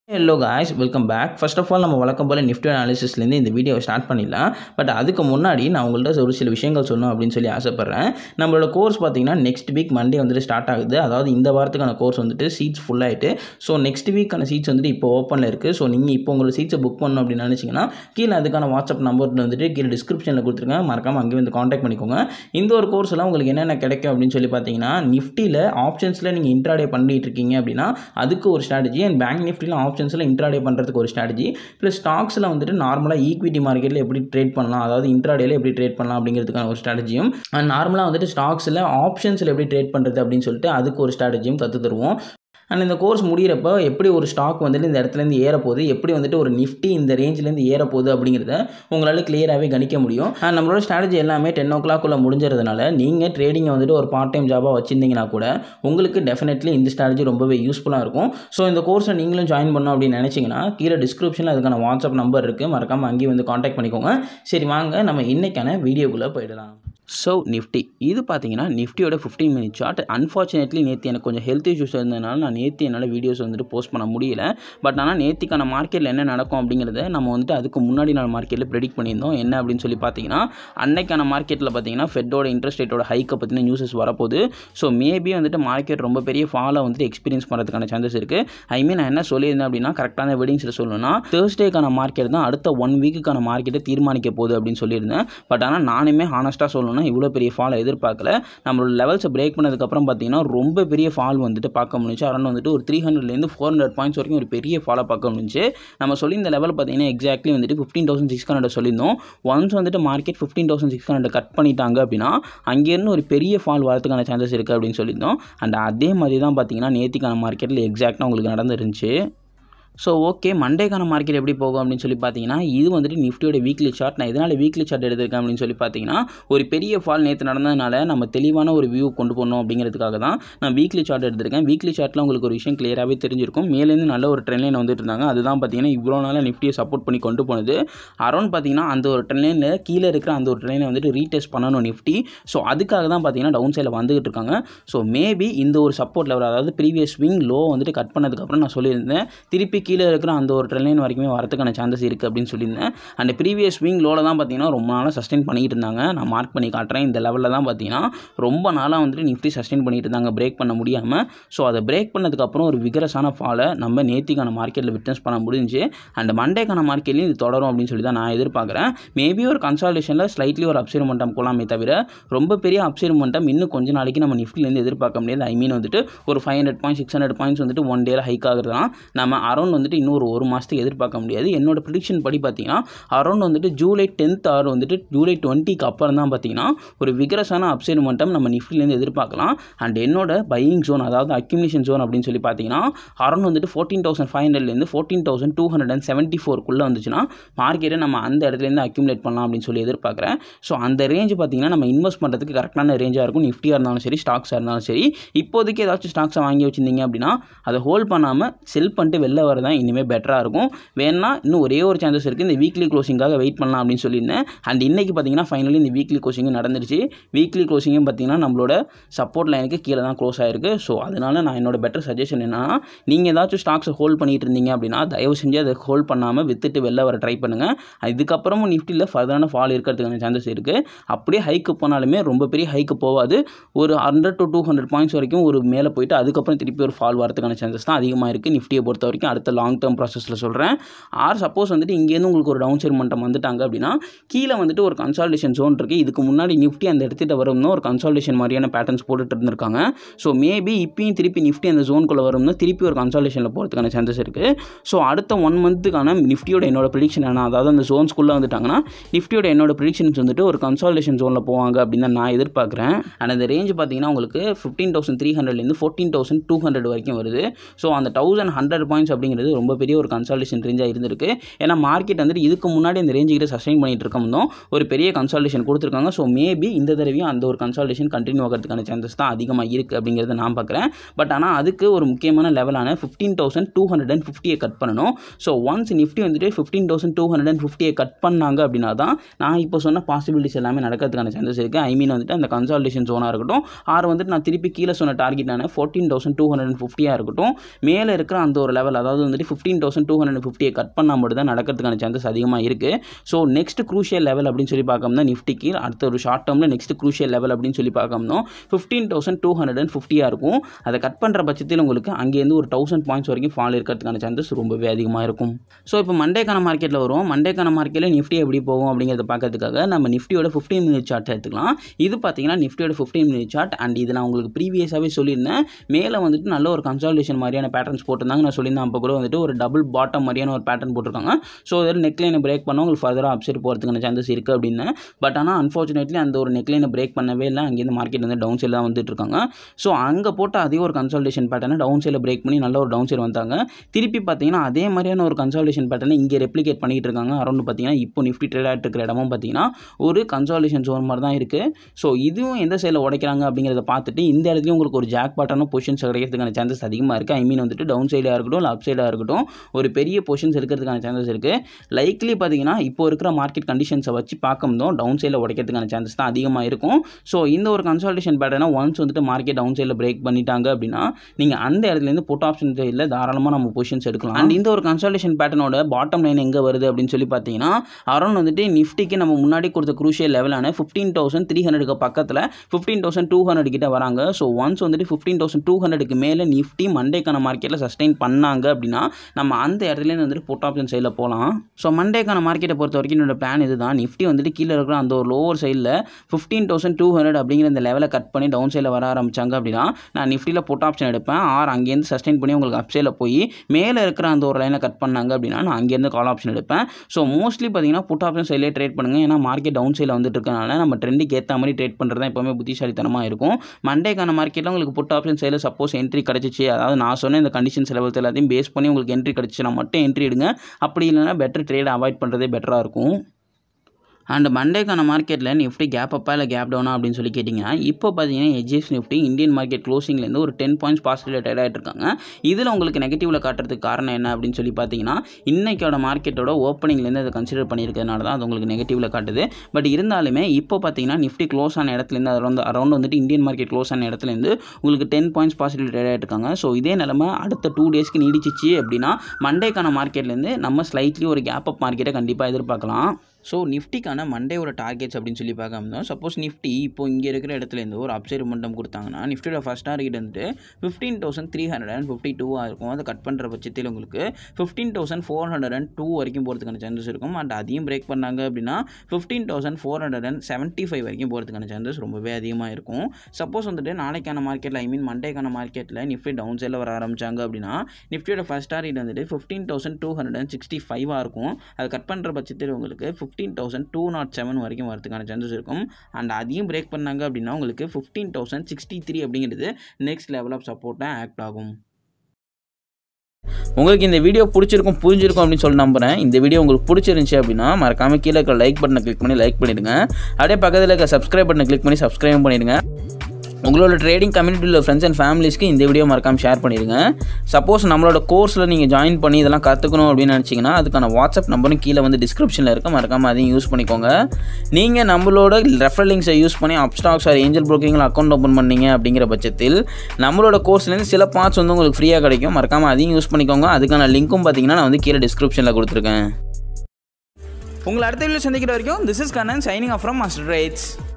hello guys welcome back first of all நம்ம வழக்கம் போல் Nifty அனாலிசிஸ்லேருந்து இந்த வீடியோவை ஸ்டார்ட் பண்ணிடலாம் பட் அதுக்கு முன்னாடி நான் உங்கள்கிட்ட ஒரு சில விஷயங்கள் சொல்லணும் அப்படின்னு சொல்லி ஆசைப்பட்றேன் நம்மளோட கோர்ஸ் பார்த்தீங்கன்னா நெக்ஸ்ட் வீக் மண்டே வந்துட்டு ஸ்டார்ட் ஆகுது அதாவது இந்த வாரத்துக்கான கோர்ஸ் வந்துட்டு சீட்ஸ் ஃபுல்லாகிட்டு ஸோ நெக்ஸ்ட் வீக்கான சீட்ஸ் வந்துட்டு இப்போ ஓப்பனில் இருக்குது ஸோ நீங்கள் இப்போ உங்களோட சீட்ஸை புக் பண்ணணும் அப்படின்னு நினச்சிங்கன்னா கீழே அதுக்கான வாட்ஸ்அப் நம்பர் வந்துட்டு கீழே டிஸ்கிரிப்ஷனில் கொடுத்துருங்க மறக்காமல் அங்கேயும் வந்து காண்டாக்ட் பண்ணிக்கோங்க இந்த ஒரு கோர்ஸ் எல்லாம் உங்களுக்கு என்னென்ன கிடைக்கும் அப்படின்னு சொல்லி பார்த்தீங்கன்னா நிஃப்டியில் ஆப்ஷன்ஸில் நீங்கள் இன்ட்ராடே பண்ணிட்டு இருக்கீங்க அப்படின்னா அதுக்கு ஒரு ஸ்ட்ராட்டஜி அண்ட் பேங்க் நிஃப்டியில் ஆப்ஷன்ஸில் இன்ட்ராடே பண்ணுறதுக்கு ஒரு ஸ்ட்ராட்டஜி ப்ளஸ் ஸ்டாக்ஸில் வந்துட்டு நார்மலாக ஈக்விட்டி மார்க்கெட்டில் எப்படி ட்ரேட் பண்ணலாம் அதாவது இன்ட்ராடேல எப்படி ட்ரேட் பண்ணலாம் அப்படிங்கிறதுக்கான ஒரு ஸ்ட்ராட்டஜியும் அண்ட் நார்மலாக வந்துட்டு ஸ்டாக்ஸில் ஆப்ஷன்ஸில் எப்படி ட்ரேட் பண்ணுறது அப்படின்னு சொல்லிட்டு அதுக்கு ஒரு ஸ்ட்ராட்டஜியும் கற்று தருவோம் அண்ட் இந்த கோர்ஸ் முடிகிறப்ப எப்படி ஒரு ஸ்டாக் வந்துட்டு இந்த இடத்துலேருந்து ஏறப்போகுது எப்படி வந்துட்டு ஒரு நிஃப்டி இந்த ரேஞ்சிலேருந்து ஏறப்போகுது அப்படிங்கிறத உங்களால் கிளியராகவே கணிக்க முடியும் அண்ட் நம்மளோட ஸ்ட்ராட்டஜி எல்லாமே டென் ஓ கிளாக்குள்ளே முடிஞ்சதுனால நீங்கள் ட்ரேடிங்கை வந்துட்டு ஒரு பார்ட் டைம் ஜாபாக வச்சுருந்தீங்கன்னா கூட உங்களுக்கு டெஃபினெட்லி இந்த ஸ்ட்ராட்டஜி ரொம்பவே யூஸ்ஃபுல்லாக இருக்கும் ஸோ இந்த கோர்ஸை நீங்களும் ஜாயின் பண்ணோம் அப்படின்னு நினச்சிங்கன்னா கீழே டிஸ்கிரிப்ஷனில் அதுக்கான வாட்ஸ்அப் நம்பர் இருக்குது மறக்காமல் அங்கேயும் வந்து காண்டாக்ட் பண்ணிக்கோங்க சரி வாங்க நம்ம இன்றைக்கான வீடியோக்குள்ளே போயிடலாம் ஸோ நிஃப்டி இது பார்த்தீங்கன்னா நிஃப்டியோட ஃபிஃப்டீன் மினிட் சார்ட் அன்ஃபார்ச்சுனேட்லி நேற்று எனக்கு கொஞ்சம் ஹெல்த் இஷ்யூஸ் இருந்ததுனால நான் நேற்று என்னால் வீடியோஸ் வந்துட்டு போஸ்ட் பண்ண முடியல பட் ஆனால் நேற்றுக்கான மார்க்கெட்டில் என்ன நடக்கும் அப்படிங்கிறத நம்ம வந்துட்டு அதுக்கு முன்னாடி நாள் மார்க்கெட்டில் ப்ரெடிக்ட் பண்ணியிருந்தோம் என்ன அப்படின்னு சொல்லி பார்த்தீங்கன்னா அன்னைக்கான மார்க்கெட்டில் பார்த்தீங்கன்னா ஃபெட்டோட இன்ட்ரெஸ்ட் ரேட்டோட ஹைக்கை பற்றின நியூஸஸ் வரப்போகுது ஸோ மேபி வந்துட்டு மார்க்கெட் ரொம்ப பெரிய ஃபாலை வந்துட்டு எக்ஸ்பீரியன்ஸ் பண்ணுறதுக்கான சான்சஸ் இருக்குது ஐ மீன் நான் என்ன சொல்லியிருந்தேன் அப்படின்னா கரெக்டான வெடிங்ஸில் சொல்லணும்னா தேர்ஸ்டேக்கான மார்க்கெட் தான் அடுத்த ஒன் வீக்குக்கான மார்க்கெட்டை தீர்மானிக்க போகுது அப்படின்னு சொல்லியிருந்தேன் பட் ஆனால் நானுமே ஹானஸ்ட்டாக சொல்லணும்னா இவ்வளோ பெரிய ஃபாலை எதிர்பார்க்கல நம்மளோட லெவல்ஸை பிரேக் பண்ணதுக்கப்புறம் பார்த்தீங்கன்னா ரொம்ப பெரிய ஃபால் வந்துட்டு பார்க்க முடிஞ்சு அரௌண்ட் வந்துட்டு ஒரு த்ரீ ஹண்ட்ரட்லேருந்து ஃபோர் ஹண்ட்ரட் பாயிண்ட்ஸ் வரைக்கும் ஒரு பெரிய ஃபாலை பார்க்க முடிஞ்சு நம்ம சொல்லி இந்த லெவல் பார்த்தீங்கன்னா எக்ஸாக்ட்லி வந்துட்டு ஃபிஃப்டீன் தௌசண்ட் சிக்ஸ் ஹண்ட்ரட் சொல்லியிருந்தோம் ஒன்ஸ் வந்துட்டு market fifteen thousand six hundred cut பண்ணிட்டாங்க அப்படின்னா அங்கேருந்து ஒரு பெரிய ஃபால் வரதுக்கான சான்சஸ் இருக்குது அப்படின்னு சொல்லியிருந்தோம் அண்ட் அதே மாதிரி தான் பார்த்தீங்கன்னா நேத்திக்கான மார்க்கெட்டில் எக்ஸாக்டாக உங்களுக்கு நடந்துருந்துச்சு ஸோ ஓகே மண்டேக்கான மார்க்கெட் எப்படி போகும் அப்படின்னு சொல்லி பார்த்தீங்கன்னா இது வந்துட்டு நிஃப்டியோட வீக்லி சார்ட் நான் இதனால் வீக்லி சார்ட் எடுத்திருக்கேன் அப்படின்னு சொல்லி பார்த்தீங்கன்னா ஒரு பெரிய ஃபால் நேற்று நடந்ததுனால நம்ம தெளிவான ஒரு வியூ கொண்டு போகணும் அப்படிங்கிறதுக்காக தான் நான் வீக்லி சார்ட் எடுத்திருக்கேன் வீக்லி சார்ட்டில் உங்களுக்கு ஒரு விஷயம் கிளியராகவே தெரிஞ்சிருக்கும் மேலேருந்து நல்ல ஒரு ட்ரெண்ட் லைன் வந்துட்டு இருந்தாங்க அதுதான் பார்த்தீங்கன்னா இவ்வளோ நாளாக நிஃப்டியை சப்போர்ட் பண்ணி கொண்டு போனது அரௌண்ட் பார்த்தீங்கன்னா அந்த ஒரு ட்ரெண்ட் லைனில் கீழே இருக்கிற அந்த ஒரு ட்ரெண்ட் லைனை வந்துட்டு ரீடெஸ்ட் பண்ணணும் நிஃப்டி ஸோ அதுக்காக தான் பார்த்தீங்கன்னா டவுன் சைடில் வந்துகிட்டு இருக்காங்க ஸோ மேபி இந்த ஒரு சப்போர்ட் லெவல் அதாவது ப்ரீவியஸ் ஸ்விங் லோ வந்துட்டு கட் பண்ணதுக்கப்புறம் நான் சொல்லியிருந்தேன் திருப்பி கீழே இருக்கிற அந்த ஒரு ட்ரெண்ட் லைன் வரைக்குமே வரதுக்கான சான்சஸ் இருக்குது அப்படின்னு சொல்லியிருந்தேன் அண்ட் ப்ரீவியஸ் ஸ்விங் லோவில் தான் பார்த்தீங்கன்னா ரொம்ப நாளாக சஸ்டெயின் பண்ணிட்டு இருந்தாங்க நான் மார்க் பண்ணி காட்டுறேன் இந்த லெவலில் தான் பார்த்தீங்கன்னா ரொம்ப நாளாக வந்துட்டு நிஃப்டி சஸ்டெயின் பண்ணிட்டு இருந்தாங்க பிரேக் பண்ண முடியாமல் ஸோ அதை பிரேக் பண்ணதுக்கப்புறம் ஒரு விகரஸான ஃபாலை நம்ம நேத்திக்கான மார்க்கெட்டில் விட்னஸ் பண்ண முடிஞ்சு அண்ட் மண்டேக்கான மார்க்கெட்லையும் இது தொடரும் அப்படின்னு சொல்லி தான் நான் எதிர்பார்க்குறேன் மேபி ஒரு கன்சால்டேஷனில் ஸ்லைட்லி ஒரு அப்சைட் மட்டம் போகலாமே தவிர ரொம்ப பெரிய அப்சைட் மட்டம் இன்னும் கொஞ்ச நாளைக்கு நம்ம நிஃப்டிலேருந்து எதிர்பார்க்க முடியாது ஐ மீன் வந்துட்டு ஒரு five hundred point six hundred points வந்துட்டு ஒன் டேல ஹைக் ஆகுறது தான் நம்ம அரௌண்ட் வந்துட்டு இன்னும் ஒரு ஒரு மாதத்துக்கு எதிர்பார்க்க முடியாது என்னோட ப்ரிடிக்ஷன் படி பார்த்தீங்கன்னா அரௌண்ட் வந்துட்டு ஜூலை டென்த் ஆர் வந்துட்டு ஜூலை டுவெண்ட்டிக்கு அப்புறம் தான் பார்த்தீங்கன்னா ஒரு விகரஸான அப்சைட் மட்டம் நம்ம நிஃப்டிலேருந்து எதிர்பார்க்கலாம் அண்ட் என்னோட பையிங் ஜோன் அதாவது அக்யூமிலேஷன் ஜோன் அப்படின்னு சொல்லி பார்த்தீங்கன்னா அரௌண்ட் வந்துட்டு ஃபோர்டீன் தௌசண்ட் ஃபைவ் ஹண்ட்ரட்லேருந்து fourteen thousand two hundred and seventy ஃபோர்க்குள்ளே வந்துச்சுன்னா மார்க்கெட்டை நம்ம அந்த இடத்துலேருந்து அக்யூமுலேட் பண்ணலாம் அப்படின்னு சொல்லி எதிர்பார்க்குறேன் ஸோ அந்த ரேஞ்ச் பார்த்தீங்கன்னா நம்ம இன்வெஸ்ட் பண்ணுறதுக்கு கரெக்டான ரேஞ்சாக இருக்கும் நிஃப்டியாக இருந்தாலும் சரி ஸ்டாக்ஸாக இருந்தாலும் சரி இப்போதைக்கு ஏதாச்சும் ஸ்டாக்ஸை வாங்கி வச்சிருந்தீங்க அப்படின்னா அதை ஹோல்ட் பண்ணாமல் செல் பண்ணிட்டு வெளில வரதான் இனிமேல் பெட்டராக இருக்கும் வேணா இன்னும் ஒரே ஒரு சான்சஸ் இருக்குது இந்த வீக்லி க்ளோசிங்காக வெயிட் பண்ணலாம் அப்படின்னு சொல்லியிருந்தேன் அண்ட் இன்றைக்கி பார்த்தீங்கன்னா ஃபைனலி இந்த வீக்லி க்ளோசிங்கும் நடந்துருச்சு வீக்லி க்ளோசிங்கும் பார்த்தீங்கன்னா நம்மளோட சப்போர்ட் லைனுக்கு கீழே தான் க்ளோஸ் ஆயிருக்கு ஸோ அதனால நான் என்னோட பெட்டர் சஜஷன் என்னன்னா நீங்கள் ஏதாச்சும் ஸ்டாக்ஸை ஹோல்ட் பண்ணிட்டு இருந்தீங்க அப்படின்னா தயவு செஞ்சு அதை ஹோல்ட் பண்ணாமல் வித்துட்டு வெளில வர ட்ரை பண்ணுங்கள் இதுக்கப்புறமும் நிஃப்டியில் ஃபர்தரான ஃபால் இருக்கிறதுக்கான சான்சஸ் இருக்குது அப்படியே ஹைக்கு போனாலுமே ரொம்ப பெரிய ஹைக்கு போகாது ஒரு hundred to two hundred points வரைக்கும் ஒரு மேலே போயிட்டு அதுக்கப்புறம் திருப்பி ஒரு ஃபால் வரதுக்கான சான்சஸ் தான் அதிகமாக இருக்குது நிஃப்டியை பொறுத்த வரைக்கும் அடுத்த லாங் டேர்ம் ப்ராசஸில் சொல்கிறேன் ஆர் சப்போஸ் வந்துட்டு இங்கேருந்து உங்களுக்கு ஒரு டவுன் சைட் மட்டம் வந்துட்டாங்க அப்படின்னா கீழே வந்துட்டு ஒரு கன்சால்டேஷன் ஜோன் இருக்குது இதுக்கு முன்னாடி நிஃப்டி அந்த இடத்துல வரும்னு ஒரு கன்சால்டேஷன் மாதிரியான பேட்டர்ன்ஸ் போட்டுட்டு இருந்திருக்காங்க ஸோ மேபி இப்பயும் திருப்பி நிஃப்டி அந்த ஜோனுக்குள்ளே வரும்னு திருப்பி ஒரு கன்சால்டேஷனில் போகிறதுக்கான சான்சஸ் இருக்குது ஸோ அடுத்த ஒன் மந்த்துக்கான நிஃப்டியோட என்னோட ப்ரிடிக்ஷன் என்ன அதாவது அந்த ஜோன்ஸ்குள்ளே வந்துட்டாங்கன்னா நிஃப்டியோட என்னோட ப்ரிடிக்ஷன்ஸ் வந்துட்டு ஒரு கன்சால்டேஷன் ஜோனில் போவாங்க அப்படின்னு தான் நான் எதிர்பார்க்குறேன் அண்ட் அந்த ரேஞ்ச் பார்த்தீங்கன்னா உங்களுக்கு ஃபிஃப்டீன் தௌசண்ட் த்ரீ ஹண்ட்ரட்லேருந்து ஃபோர்டீன் தௌசண்ட் டூ ஹண்ட்ரட் வரைக்கும் வருது ஸோ அந்த தௌசண்ட் ஹண்ட்ரட் பாயிண்ட்ஸ் அப்படிங்கிறது ரொம்ப பெரிய ஒரு கன்சால்டேஷன் ரேஞ்சாக இருந்திருக்கு ஏன்னா மார்க்கெட் வந்துட்டு இதுக்கு முன்னாடி அந்த ரேஞ்சு கிட்ட சஸ்டைன் பண்ணிட்டு இருக்கமும் ஒரு பெரிய கன்சால்டேஷன் கொடுத்துருக்காங்க ஸோ மேபி இந்த தடவையும் அந்த ஒரு கன்சால்டேஷன் கண்டினியூ ஆகிறதுக்கான சான்சஸ் தான் அதிகமாக இருக்குது அப்படிங்கிறத நான் பார்க்குறேன் பட் ஆனால் அதுக்கு ஒரு முக்கியமான லெவலான fifteen thousand two hundred and ஃபிஃப்டியை கட் பண்ணணும் ஸோ ஒன்ஸ் நிஃப்டி வந்துட்டு fifteen thousand two hundred and ஃபிஃப்டியை கட் பண்ணாங்க அப்படின்னா தான் நான் இப்போ சொன்ன பாசிபிலிட்டிஸ் எல்லாமே நடக்கிறதுக்கான சான்சஸ் இருக்குது ஐ மீன் வந்துட்டு அந்த கன்சால்டேஷன் ஜோனாக இருக்கட்டும் ஆர் வந்துட்டு நான் திருப்பி கீழே சொன்ன டார்கெட்டான fourteen thousand two hundred and ஃபிஃப்டியாக இருக்கட்டும் மேலே இருக்கிற அந்த ஒரு லெவல் அதாவது வந்துட்டு ஃபிஃப்டீன் தௌசண்ட் டூ ஹண்ட்ரட் ஃபிஃப்டியை கட் பண்ணால் மட்டும் தான் நடக்கிறதுக்கான சான்சஸ் அதிகமாக இருக்குது ஸோ நெக்ஸ்ட் க்ரூஷியல் லெவல் அப்படின்னு சொல்லி பார்க்கணும்னா நிஃப்டிக்கு அடுத்த ஒரு ஷார்ட் டேர்மில் நெக்ஸ்ட் க்ரூஷியல் லெவல் அப்படின்னு சொல்லி பார்க்கணும்னா fifteen thousand two hundred and ஃபிஃப்டியாக இருக்கும் அதை கட் பண்ணுற பட்சத்தில் உங்களுக்கு அங்கேருந்து ஒரு தௌசண்ட் பாயிண்ட்ஸ் வரைக்கும் ஃபால் இருக்கிறதுக்கான சான்சஸ் ரொம்பவே அதிகமாக இருக்கும் ஸோ இப்போ மண்டேக்கான மார்க்கெட்டில் வரும் மண்டேக்கான மார்க்கெட்டில் நிஃப்டி எப்படி போகும் அப்படிங்கிறத பார்க்கறதுக்காக நம்ம நிஃப்டியோட ஃபிஃப்டீன் மினிட் சார்ட் எடுத்துக்கலாம் இது பார்த்தீங்கன்னா நிஃப்டியோட ஃபிஃப்டீன் மினிட் சார்ட் அண்ட் இது நான் உங்களுக்கு ப்ரீவியஸாகவே சொல்லியிருந்தேன் மேலே வந்துட்டு நல்ல ஒரு கன்சால்டேஷன் மாதிரியான பேட்டர்ன்ஸ் போட்டிருந்தாங்க நான் சொல்லியிருந்தேன் அப்போ கூட வந்துட்டு ஒரு டபுள் பாட்டம் மாதிரியான ஒரு பேட்டர்ன் போட்டிருக்காங்க ஸோ அதில் நெக்லைனை பிரேக் பண்ணால் உங்களுக்கு ஃபர்தராக அப்சைட் போகிறதுக்கான சான்சஸ் இருக்குது அப்படின்னு பட் ஆனால் அன்ஃபார்ச்சுனேட்லி அந்த ஒரு நெக்லைனை பிரேக் பண்ணவே இல்லை அங்கேருந்து மார்க்கெட் வந்து டவுன் சைடில் தான் வந்துட்டு இருக்காங்க ஸோ அங்கே போட்ட அதே ஒரு கன்சால்டேஷன் பேட்டர்னை டவுன் சைடில் பிரேக் பண்ணி நல்ல ஒரு டவுன் சைடு வந்தாங்க திருப்பி பார்த்தீங்கன்னா அதே மாதிரியான ஒரு கன்சால்டேஷன் பேட்டர்னை இங்கே ரெப்ளிகேட் பண்ணிட்டு இருக்காங்க அரௌண்ட் பார்த்தீங்கன்னா இப்போ நிஃப்டி ட்ரேட் ஆகிட்டு இருக்கிற இடமும் பார்த்தீங்கன்னா ஒரு கன்சால்டேஷன் ஜோன் மாதிரி தான் இருக்குது ஸோ இதுவும் எந்த சைடில் உடைக்கிறாங்க அப்படிங்கிறத பார்த்துட்டு இந்த இடத்துலையும் உங்களுக்கு ஒரு ஜாக் பாட்டான பொசிஷன்ஸ் கிடைக்கிறதுக்கான சான்சஸ் அதிகமாக இருக்குது ஐ மீன் வந்துட்டு டவுன் சைடாக இருக்கட்டும் இல்லை அப் சைடாக இருக்கட்டும் ஒரு பெரிய பொசிஷன்ஸ் இருக்கிறதுக்கான சான்சஸ் இருக்குது லைக்லி பார்த்தீங்கன்னா இப்போ இருக்கிற மார்க்கெட் கண்டிஷன்ஸை வச்சு பார்க்கும்போதும் டவுன் சைடில் உடைக்கிறதுக்கான சான்சஸ் தான் அதிகமாக இருக்கும் ஸோ இந்த ஒரு கன்சால்டேஷன் பேட்டர்னா ஒன்ஸ் வந்துட்டு மார்க்கெட் டவுன் சைடில் பிரேக் பண்ணிட்டாங்க அப்படின்னா நீங்கள் அந்த இடத்துலேருந்து புட் ஆப்ஷன் சைடில் தாராளமாக நம்ம பொசிஷன்ஸ் எடுக்கலாம் அண்ட் இந்த ஒரு கன்சால்டேஷன் பேட்டர்னோட பாட்டம் லைன் எங்கே வருது அப்படின்னு சொல்லி பார்த்தீங்கன்னா அரௌண்ட் வந்துட்டு நிஃப்டிக்கு நம்ம முன்னாடி கொடுத்த குரூஷியல் லெவலான ஃபிஃப்டீன் தௌசண்ட் த்ரீ ஹண்ட்ரடுக்கு பக்கத்தில் ஃபிஃப்டீன் தௌசண்ட் டூ ஹண்ட்ரட் கிட்ட வராங்க ஸோ ஒன்ஸ் வந்துட்டு ஃபிஃப்டீன் தௌசண்ட் டூ ஹண்ட்ரடுக்கு மேலே நிஃப்டி மண்டேக்கான மார்க்கெட்டில் சஸ்டெயின் பண்ணாங்க அப்படின்னா நம்ம அந்த இடத்துலேருந்து வந்துட்டு புட் ஆப்ஷன் சைடில் போகலாம் ஸோ மண்டேக்கான மார்க்கெட்டை பொறுத்த வரைக்கும் என்னோட பிளான் இதுதான் நிஃப்டி வந்துட்டு கீழே இருக்கிற அந்த ஒரு லோவர் சைடில் ஃபிஃப்டீன் தௌசண்ட் டூ ஹண்ட்ரட் அப்படிங்கிற இந்த லெவலை கட் பண்ணி டவுன் சைடில் வர ஆரம்பிச்சாங்க அப்படின்னா நான் நிஃப்டியில் புட் ஆப்ஷன் எடுப்பேன் ஆர் அங்கேருந்து சஸ்டெயின் பண்ணி உங்களுக்கு அப் சைடில் போய் மேலே இருக்கிற அந்த ஒரு லைனை கட் பண்ணாங்க அப்படின்னா நான் அங்கேருந்து கால் ஆப்ஷன் எடுப்பேன் ஸோ மோஸ்ட்லி பார்த்தீங்கன்னா புட் ஆப்ஷன் சைட்லேயே ட்ரேட் பண்ணுங்கள் ஏன்னா மார்க்கெட் டவுன் சைடில் வந்துட்டு இருக்கனால நம்ம ட்ரெண்டுக்கு ஏற்ற மாதிரி ட்ரேட் பண்ணுறது தான் எப்போவுமே புத்திசாலித்தனமாக இருக்கும் மண்டேக்கான மார்க்கெட்டில் உங்களுக்கு புட் ஆப்ஷன் சைடில் சப்போஸ் என்ட்ரி கிடச்சிச்சு அதாவது நான் சொன்ன இந்த கண்டிஷன்ஸ் லெவல்ஸ் எல்லாத்தையும் பேஸ் பண்ணி உங்களுக்கு என்ட்ரி கிடச்சிச்சுன்னா மட்டும் என்ட்ரி எடுங்க அப்படி இல்லைன்னா பெட்டர் ட்ரேட் அவாய்ட் பண்ணுறதே பெட்டராக இருக்கும் அண்ட் மண்டேக்கான மார்க்கெட்டில் நிஃப்டி கேப் அப்பா இல்லை கேப் டவுனா அப்படின்னு சொல்லி கேட்டிங்கன்னா இப்போ பார்த்தீங்கன்னா ஹெச்எஸ் நிஃப்டி இந்தியன் மார்க்கெட் க்ளோசிங்லேருந்து ஒரு டென் பாயிண்ட்ஸ் பாசிட்டிவ் ட்ரேட் ஆகிட்டு இருக்காங்க இதில் உங்களுக்கு நெகட்டிவில் காட்டுறதுக்கு காரணம் என்ன அப்படின்னு சொல்லி பார்த்தீங்கன்னா இன்றைக்கோட மார்க்கெட்டோட ஓப்பனிங்லேருந்து அதை கன்சிடர் பண்ணியிருக்கிறதுனால தான் அது உங்களுக்கு நெகட்டிவில் காட்டுது பட் இருந்தாலுமே இப்போ பார்த்தீங்கன்னா நிஃப்டி க்ளோஸ் ஆன இடத்துலேருந்து அரௌண்ட் அரௌண்ட் வந்துட்டு இந்தியன் மார்க்கெட் க்ளோஸ் ஆன இடத்துலேருந்து உங்களுக்கு டென் பாயிண்ட்ஸ் பாசிட்டிவ் ட்ரேட் ஆகிட்டு இருக்காங்க ஸோ இதே நிலமை அடுத்த டூ டேஸ்க்கு நீடிச்சிச்சு அப்படின்னா மண்டேக்கான மார்க்கெட்லேருந்து நம்ம ஸ்லைட்லி ஒரு கேப் அப் மார்க்கெட்டை கண்டிப்பாக எதிர்பார்க்கலாம் ஸோ நிஃப்டிக்கான மண்டேவோட டார்கெட்ஸ் அப்படின்னு சொல்லி பார்க்காம சப்போஸ் நிஃப்டி இப்போ இங்கே இருக்கிற இடத்துலேருந்து ஒரு அப்சைட் மட்டம் கொடுத்தாங்கன்னா நிஃப்டியோட ஃபஸ்ட் டார்கெட் வந்துட்டு fifteen thousand three hundred and fifty டூவாக இருக்கும் அதை கட் பண்ணுற பட்சத்தில் உங்களுக்கு fifteen thousand four hundred and two வரைக்கும் போகிறதுக்கான சான்சஸ் இருக்கும் அண்ட் அதையும் பிரேக் பண்ணாங்க அப்படின்னா fifteen thousand four hundred and seventy five வரைக்கும் போகிறதுக்கான சான்சஸ் ரொம்பவே அதிகமாக இருக்கும் சப்போஸ் வந்துட்டு நாளைக்கான மார்க்கெட்டில் ஐ மீன் மண்டேக்கான மார்க்கெட்டில் நிஃப்டி டவுன் சைடில் வர ஆரம்பிச்சாங்க அப்படின்னா நிஃப்டியோட ஃபஸ்ட் டார்கெட் வந்துட்டு fifteen thousand two hundred and sixty ஃபைவாக இருக்கும் அதை கட் பண்ணுற பட்சத்தில் உங்களுக்கு fifteen thousand two naught seven வரைக்கும் வரதுக்கான சான்சஸ் இருக்கும் அண்ட் அதையும் பிரேக் பண்ணாங்க அப்படின்னா உங்களுக்கு ஃபிஃப்டீன் தௌசண்ட் சிக்ஸ்டி த்ரீ அப்படிங்கிறது நெக்ஸ்ட் லெவல் ஆஃப் சப்போர்ட்டாக ஆக்ட் ஆகும் உங்களுக்கு இந்த வீடியோ பிடிச்சிருக்கும் புரிஞ்சிருக்கும் அப்படின்னு சொல்லி நம்புறேன் இந்த வீடியோ உங்களுக்கு பிடிச்சிருந்துச்சி அப்படின்னா மறக்காம கீழே இருக்கிற லைக் பட்டனை கிளிக் பண்ணி லைக் பண்ணிடுங்க அப்படியே பக்கத்தில் இருக்க சப்ஸ்கிரைப் பட்டனை கிளிக் பண்ணி சப்ஸ்கிரைப் பண்ணிடுங்க உங்களோட ட்ரேடிங் கம்யூனிட்டியில் ஃப்ரெண்ட்ஸ் அண்ட் ஃபேமிலிஸ்க்கு இந்த வீடியோ மறக்காம ஷேர் பண்ணிடுங்க சப்போஸ் நம்மளோட கோர்ஸில் நீங்கள் ஜாயின் பண்ணி இதெல்லாம் கற்றுக்கணும் அப்படின்னு நினச்சிங்கன்னா அதுக்கான வாட்ஸ்அப் நம்பரும் கீழே வந்து டிஸ்கிரிப்ஷனில் இருக்க மறக்காமல் அதையும் யூஸ் பண்ணிக்கோங்க நீங்கள் நம்மளோட ரெஃபர் லிங்க்ஸை யூஸ் பண்ணி அப்ஸ்டாக்ஸ் ஆர் ஏஞ்சல் ப்ரோக்கிங்கில் அக்கௌண்ட் ஓப்பன் பண்ணீங்க அப்படிங்கிற பட்சத்தில் நம்மளோட கோர்ஸ்லேருந்து சில பார்ட்ஸ் வந்து உங்களுக்கு ஃப்ரீயாக கிடைக்கும் மறக்காமல் அதையும் யூஸ் பண்ணிக்கோங்க அதுக்கான லிங்க்கும் பார்த்தீங்கன்னா நான் வந்து கீழே டிஸ்கிரிப்ஷனில் கொடுத்துருக்கேன் உங்களை அடுத்த வீடியோ சந்திக்கிற வரைக்கும் this is Kannan signing off from Master rights